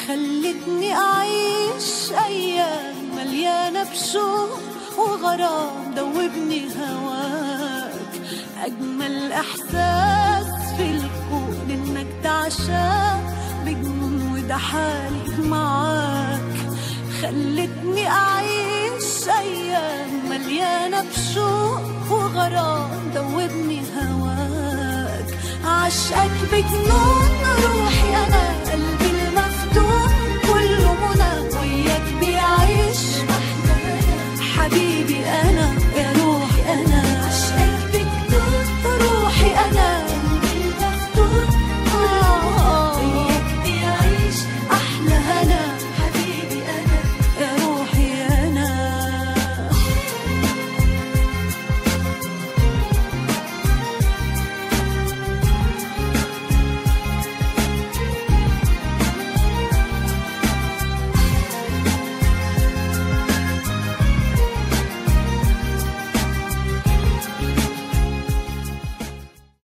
خلتني أعيش أيام مليانة بشوق وغرام دوبني هواك أجمل إحساس في الكون إنك تعشى بجنون وده حالي معاك خلتني أعيش أيام مليانة بشوق وغرام دوبني هواك عشقك بجنون روحي أنا